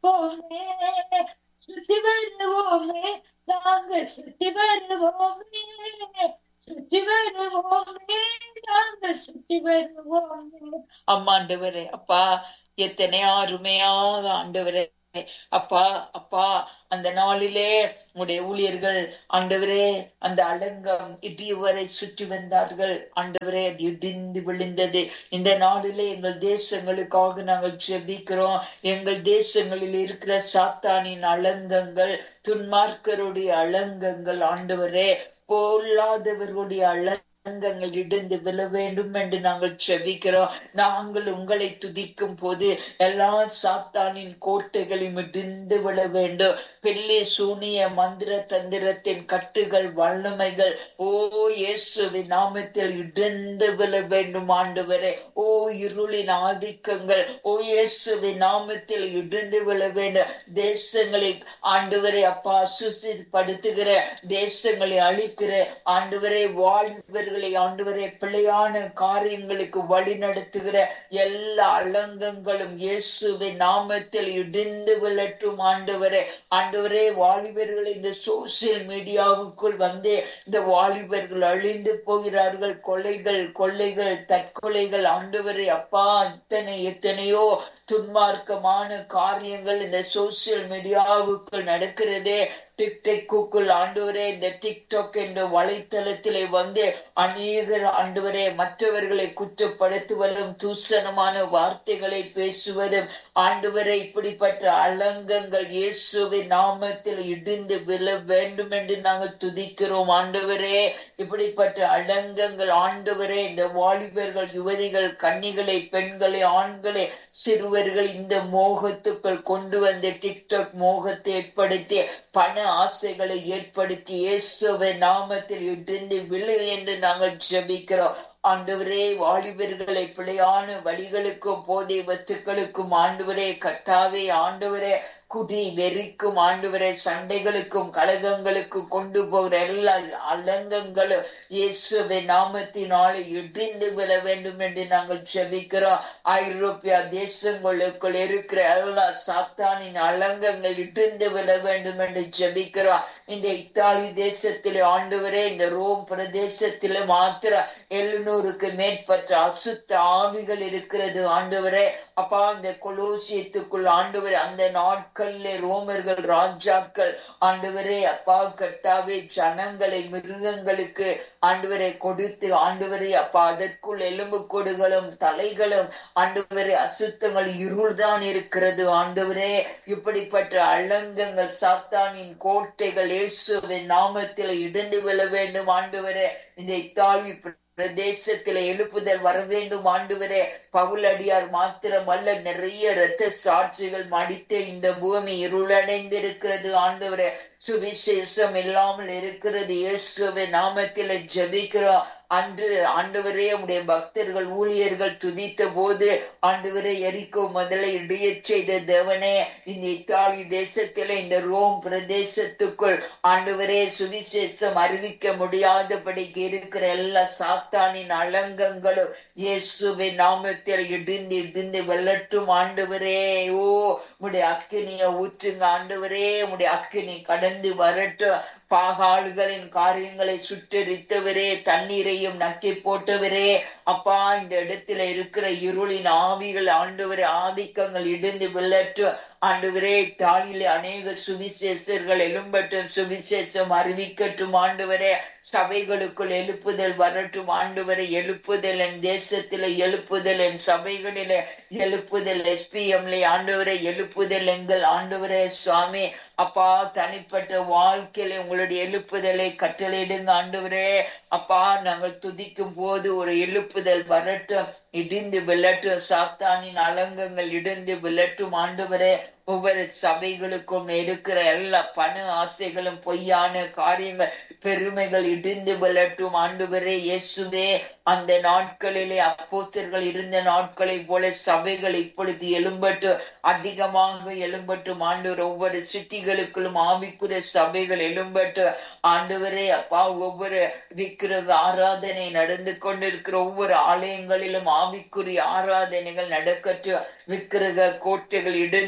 துதிப்போமே சுற்றி வருவோமே நாங்கள் சுற்றி வருவோமே சுற்றி வருவோமே நாங்கள் சுற்றி வருவோமே அம்மாண்டவரே அப்பா எத்தனை அருமையாக ஆண்டவரே அப்பா அப்பா அந்த நாளிலே உடைய ஊழியர்கள் ஆண்டவரே அந்த அலங்கம் இடியவரை சுற்றி வந்தார்கள் ஆண்டவரே அது இடிந்து விழுந்தது இந்த நாளிலே எங்கள் தேசங்களுக்காக நாங்கள் ஜெபிக்கிறோம் எங்கள் தேசங்களில் இருக்கிற சாத்தானின் அலங்கங்கள் துன்மார்க்கருடைய அலங்கங்கள் ஆண்டவரே பொல்லாதவர்களுடைய அலங்க அங்கங்கள் இடிந்து விழ வேண்டும் என்று நாங்கள் செபிக்கிறோம் நாங்கள் உங்களை துதிக்கும் போது எல்லா சாத்தானின் கோட்டைகளையும் இடிந்து விழ வேண்டும் பில்லி சூனிய மந்திர தந்திரத்தின் கட்டுகள் வல்லமைகள் ஓ இயேசுவின் நாமத்தில் இடிந்து விழ வேண்டும் ஆண்டவரே ஓ இருளின் ஆதிக்கங்கள் ஓ இயேசுவின் நாமத்தில் இடிந்து விழ வேண்டும் தேசங்களை ஆண்டவரை அப்பா சுசிப்படுத்துகிற தேசங்களை அழிக்கிற ஆண்டவரை வாழ்வர்களை ஆண்டவரை பிழையான காரியங்களுக்கு வழி நடத்துகிற எல்லா அலங்கங்களும் இயேசுவின் நாமத்தில் இடிந்து விழட்டும் ஆண்டவரே ஆண்டவரே வாலிபர்கள் இந்த சோசியல் மீடியாவுக்குள் வந்து இந்த வாலிபர்கள் அழிந்து போகிறார்கள் கொலைகள் கொள்ளைகள் தற்கொலைகள் ஆண்டவரே அப்பா இத்தனை எத்தனையோ துன்மார்க்கமான காரியங்கள் இந்த சோசியல் மீடியாவுக்குள் நடக்கிறதே டிக்டெக்குக்குள் ஆண்டவரே இந்த டிக்டாக் என்ற வலைத்தளத்திலே வந்து அநேகர் ஆண்டவரே மற்றவர்களை குற்றப்படுத்துவதும் தூசணமான வார்த்தைகளை பேசுவதும் ஆண்டவரை இப்படிப்பட்ட அலங்கங்கள் இயேசுவின் நாமத்தில் இடிந்து விழ வேண்டும் என்று நாங்கள் துதிக்கிறோம் ஆண்டவரே இப்படிப்பட்ட அலங்கங்கள் ஆண்டவரே இந்த வாலிபர்கள் யுவதிகள் கன்னிகளை பெண்களை ஆண்களை சிறுவர்கள் இந்த மோகத்துக்குள் கொண்டு வந்து டிக்டாக் மோகத்தை ஏற்படுத்தி பண ஆசைகளை ஏற்படுத்தி இயேசுவை நாமத்தில் இடிந்து விழு என்று நாங்கள் ஜெபிக்கிறோம் ஆண்டவரே வாலிபர்களை பிழையான வழிகளுக்கும் போதை வத்துக்களுக்கும் ஆண்டவரே கட்டாவே ஆண்டவரே குடி வெறிக்கும் ஆண்டவரே சண்டைகளுக்கும் கலகங்களுக்கும் கொண்டு போகிற எல்லா அலங்கங்களும் இயேசுவை நாமத்தினாலே இடிந்து விழ வேண்டும் என்று நாங்கள் ஜெபிக்கிறோம் ஐரோப்பியா தேசங்களுக்குள் இருக்கிற எல்லா சாத்தானின் அலங்கங்கள் இடிந்து விழ வேண்டும் என்று ஜெபிக்கிறோம் இந்த இத்தாலி தேசத்திலே ஆண்டவரே இந்த ரோம் பிரதேசத்திலே மாத்திர எழுநூறுக்கு மேற்பட்ட அசுத்த ஆவிகள் இருக்கிறது ஆண்டவரே அப்பா இந்த கொலோசியத்துக்குள் ஆண்டவரே அந்த நாட்களிலே ரோமர்கள் ராஜாக்கள் ஆண்டவரே அப்பா கட்டாவே ஜனங்களை மிருகங்களுக்கு ஆண்டவரை கொடுத்து ஆண்டவரே அப்பா அதற்குள் எலும்பு கொடுகளும் தலைகளும் ஆண்டவரே அசுத்தங்கள் இருள்தான் இருக்கிறது ஆண்டவரே இப்படிப்பட்ட அலங்கங்கள் சாத்தானின் கோட்டைகள் இயேசுவின் நாமத்தில் இடிந்து விழ வேண்டும் ஆண்டவரே இந்த இத்தாலி பிரதேசத்தில எழுப்புதல் வர வேண்டும் ஆண்டுவரே பவுல் அடியார் மாத்திரம் அல்ல நிறைய இரத்த சாட்சிகள் மடித்த இந்த பூமி இருளடைந்திருக்கிறது ஆண்டவரே சுவிசேஷம் இல்லாமல் இருக்கிறது இயேசுவை நாமத்தில ஜெபிக்கிறோம் அன்று ஆண்டவரே உடைய பக்தர்கள் ஊழியர்கள் துதித்த போது ஆண்டவரே எரிக்கோ முதல்ல இடைய செய்த தேவனே இந்த இத்தாலி தேசத்தில இந்த ரோம் பிரதேசத்துக்குள் ஆண்டவரே சுவிசேஷம் அறிவிக்க முடியாதபடிக்கு இருக்கிற எல்லா சாத்தானின் அலங்கங்களும் இயேசுவின் நாமத்தில் இடிந்து இடிந்து வெள்ளட்டும் ஆண்டவரே ஓ உடைய அக்கினிய ஊற்றுங்க ஆண்டவரே உடைய அக்கினி கடந்து வரட்டும் பாகாடுகளின் காரியங்களை சுட்டரித்தவரே தண்ணீரையும் நக்கி போட்டவரே அப்பா இந்த இடத்துல இருக்கிற இருளின் ஆவிகள் ஆண்டவரே ஆதிக்கங்கள் இடிந்து விழட்டும் ஆண்டவரே தாளிலே அநேக சுவிசேஷர்கள் எழும்பட்டும் சுவிசேஷம் அறிவிக்கட்டும் ஆண்டவரே சபைகளுக்குள் எழுப்புதல் வரட்டும் ஆண்டவரை எழுப்புதல் என் தேசத்தில எழுப்புதல் என் சபைகளில எழுப்புதல் எஸ்பிஎம்ல ஆண்டவரை எழுப்புதல் எங்கள் ஆண்டவரே சுவாமி அப்பா தனிப்பட்ட வாழ்க்கையில உங்களுடைய எழுப்புதலை கட்டளையிடுங்க ஆண்டவரே அப்பா நாங்கள் துதிக்கும் போது ஒரு எழுப்புதல் வரட்டும் இடிந்து விழட்டும் சாத்தானின் அலங்கங்கள் இடிந்து விழட்டும் ஆண்டவரே ஒவ்வொரு சபைகளுக்கும் இருக்கிற எல்லா பண ஆசைகளும் பொய்யான காரியங்கள் பெருமைகள் இடிந்து விழட்டும் ஆண்டவரே இயேசுவே அந்த நாட்களிலே அப்போத்தர்கள் இருந்த நாட்களை போல சபைகள் இப்பொழுது எழும்பட்டும் அதிகமாக எழும்பட்டும் ஆண்டவர் ஒவ்வொரு சிட்டிகளுக்குள்ளும் ஆவிக்குரிய சபைகள் எழும்பட்டும் ஆண்டவரே அப்பா ஒவ்வொரு விக்கிரக ஆராதனை நடந்து கொண்டிருக்கிற ஒவ்வொரு ஆலயங்களிலும் ஆவிக்குரிய ஆராதனைகள் நடக்கட்டும் விக்கிரக கோட்டைகள் இடிந்து விழட்டும்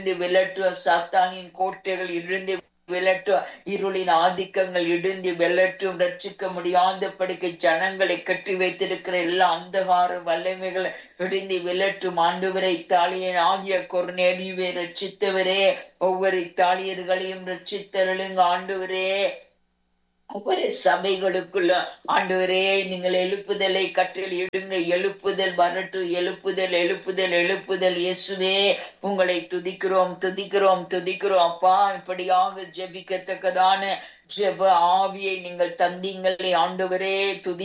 வெல்லட்டும் சாத்தானின் கோட்டைகள் இருந்து விழட்டும் இருளின் ஆதிக்கங்கள் இடிந்து வெல்லட்டும் ரட்சிக்க முடியாத படிக்க ஜனங்களை கட்டி வைத்திருக்கிற எல்லா அந்தகார வல்லமைகள் இடிந்து விழட்டும் ஆண்டவரை இத்தாலியன் ஆகிய கொர்நேடியுவை ரட்சித்தவரே ஒவ்வொரு இத்தாலியர்களையும் ரட்சித்தருளுங்க ஆண்டவரே ஒவ்வொரு சபைகளுக்குள்ள ஆண்டவரே நீங்கள் எழுப்புதலை கற்றில் இடுங்க எழுப்புதல் வரட்டும் எழுப்புதல் எழுப்புதல் எழுப்புதல் இயேசுவே உங்களை துதிக்கிறோம் துதிக்கிறோம் துதிக்கிறோம் அப்பா இப்படியாக ஜெபிக்கத்தக்கதான ஜெப ஆவியை நீங்கள் தந்தீங்களே ஆண்டவரே துதி